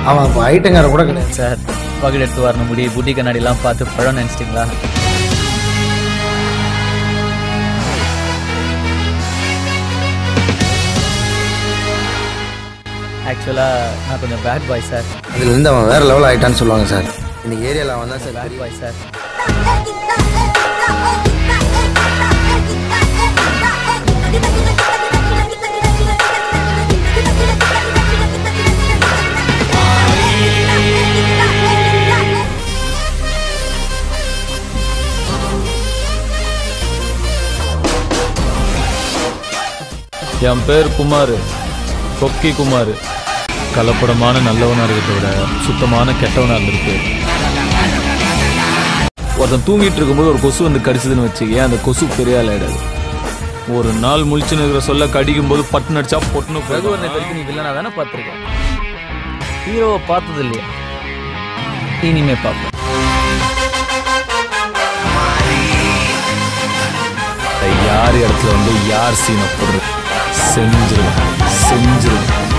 அவன் இப்போ ஐட்டங்கார கூட கிடையாது சார் பக்கெட் எடுத்து வரணும் முடி புட்டி கண்ணாடிலாம் பார்த்து பழம் நினச்சிட்டிங்களா ஆக்சுவலாக நான் கொஞ்சம் பேட் பாய் சார் அதுலேருந்து அவன் வேற லெவல் ஆயிட்டான்னு சொல்லுவாங்க சார் இந்த ஏரியாவில் அவன் தான் சார் பேட் பாய் சார் என் பேர் குமார் கொக்கி குமார் கலப்படமான நல்லவனா இருக்கிறத விட சுத்தமான கெட்டவனா இருந்திருக்கு ஒருத்தன் தூங்கிட்டு இருக்கும்போது ஒரு கொசு வந்து கடிச்சதுன்னு வச்சுக்கேன் அந்த கொசு பெரிய ஆள் ஆயிடாது ஒரு நாள் முழிச்சுன்னு இருக்கிற சொல்ல கடிக்கும் போது பட்டு நடிச்சா பொட்டுன்னு போயிடும். ரகுவரனை வரைக்கும் நீ வில்லனா தானே பார்த்துருக்க ஹீரோவை பார்த்தது இல்லையா இனிமே பார்ப்போம் யார் இடத்துல வந்து யார் சீனை போடுறது செஞ்சிருவேன் செஞ்சிருவேன்